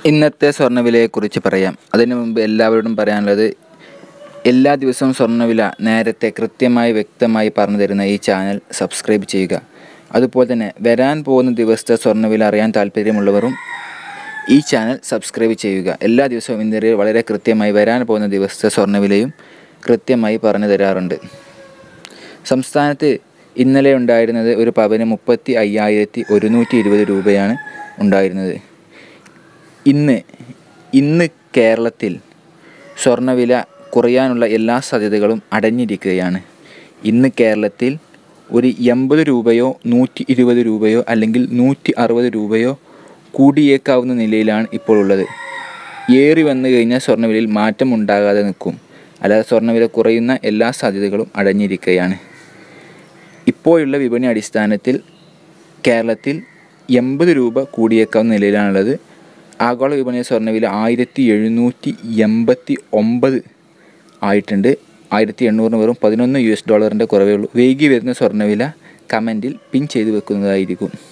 ഇന്നത്തെ സ്വർണ്ണവിലയെക്കുറിച്ച് പറയാം അതിനു മുമ്പ് എല്ലാവരോടും പറയാനുള്ളത് എല്ലാ ദിവസവും സ്വർണ്ണവില നേരത്തെ കൃത്യമായി വ്യക്തമായി പറഞ്ഞു തരുന്ന ഈ ചാനൽ സബ്സ്ക്രൈബ് ചെയ്യുക അതുപോലെ തന്നെ വരാൻ പോകുന്ന ദിവസത്തെ സ്വർണ്ണവില അറിയാൻ താല്പര്യമുള്ളവരും ഈ ചാനൽ സബ്സ്ക്രൈബ് ചെയ്യുക എല്ലാ ദിവസവും ഇന്ത്യയിൽ വളരെ കൃത്യമായി വരാൻ പോകുന്ന ദിവസത്തെ സ്വർണ്ണവിലയും കൃത്യമായി പറഞ്ഞു തരാറുണ്ട് സംസ്ഥാനത്ത് ഇന്നലെ ഉണ്ടായിരുന്നത് ഒരു പവന് മുപ്പത്തി അയ്യായിരത്തി ഒരുന്നൂറ്റി ഇരുപത് രൂപയാണ് ഉണ്ടായിരുന്നത് ഇന്ന് ഇന്ന് കേരളത്തിൽ സ്വർണ്ണവില കുറയാനുള്ള എല്ലാ സാധ്യതകളും അടഞ്ഞിരിക്കുകയാണ് ഇന്ന് കേരളത്തിൽ ഒരു എൺപത് രൂപയോ നൂറ്റി ഇരുപത് രൂപയോ അല്ലെങ്കിൽ നൂറ്റി അറുപത് രൂപയോ കൂടിയേക്കാവുന്ന നിലയിലാണ് ഇപ്പോൾ ഉള്ളത് ഏറി വന്നു കഴിഞ്ഞാൽ സ്വർണ്ണവിലയിൽ മാറ്റം ഉണ്ടാകാതെ നിൽക്കും അല്ലാതെ സ്വർണ്ണവില കുറയുന്ന എല്ലാ സാധ്യതകളും അടഞ്ഞിരിക്കുകയാണ് ഇപ്പോഴുള്ള വിപണി അടിസ്ഥാനത്തിൽ കേരളത്തിൽ എൺപത് രൂപ കൂടിയേക്കാവുന്ന നിലയിലാണുള്ളത് ആഗോള വിപണി സ്വർണ്ണവില ആയിരത്തി എഴുന്നൂറ്റി എൺപത്തി ഒമ്പത് ആയിട്ടുണ്ട് ആയിരത്തി എണ്ണൂറിന് വെറും പതിനൊന്ന് യു എസ് ഡോളറിൻ്റെ കുറവേ ഉള്ളൂ വൈകി വരുന്ന സ്വർണ്ണവില കമൻറ്റിൽ പിൻ ചെയ്ത് വെക്കുന്നതായിരിക്കും